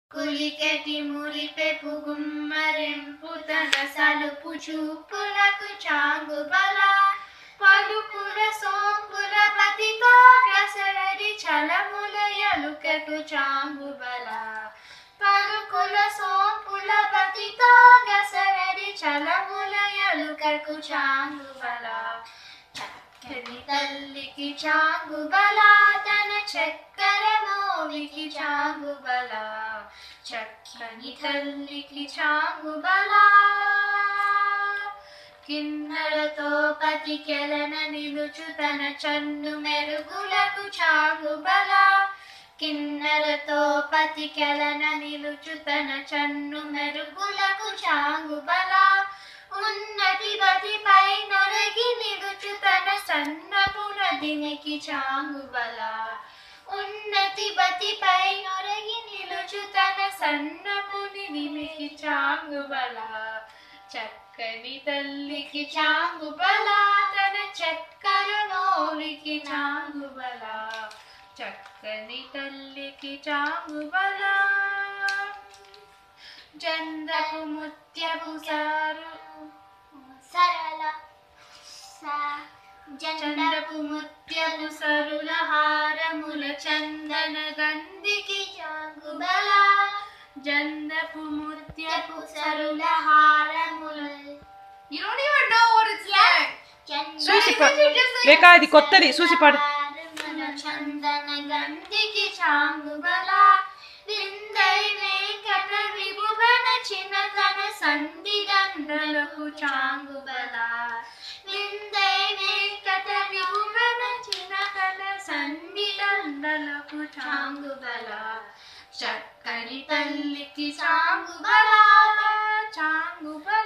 కులికెటి మురిపెపు గుమ్మరింపు తన సలుపు చూపులకు చాంగు బల పలుపుల సోంపుల పతితో కసరడి చలముల ఎలుకకు చాంగు బల పలుకుల సోంపుల పతితో గసరడి చలముల ఎలుకకు చాంగు బల చక్కని తల్లికి చాంగు బల తన చక్కర మోవికి చాంగు బల చక్కని తల్లికి చాంగు బల కిన్నెలతో పతికెలన నిలుచు తన చన్ను మెరుగులకు చాంగు బల కిన్నెలతో పతికెలన నిలుచు తన చన్ను మెరుగులకు చాంగు బల ఉన్నతి బతిపై నొరగి నిలుచు తన సన్నపు నదినికి చాంగు బల ఉన్నతి బతిపై నొరగి నిలుచు తన సన్నపు నిదినికి చాంగు బల చక్కని తల్లికి చాంగు బల తన చక్కర నోలికి చాంగు బల చక్కని తల్లికి చాంగు బల చందపు ముత్యపు సారు సరళ స- జెండ చందపు ముత్యపు సరుల హారముల చందన గంధికి చాంగు బల జందపు ముత్యపు సరుల హారముల You don't even know what it's like. చూసి పా- రేఖ ఇది కొత్తది చూసి పాడు మన చందన గంధికి చాంగు బల విందై వెంకట విభువన చిన్నతన సంధి దండలకు చాంగు బల విందై వెంకట విభువన చిన్నతన సంధి దండలకు చాంగు బల చక్కని తల్లికి చాంగు బల చాంగు బల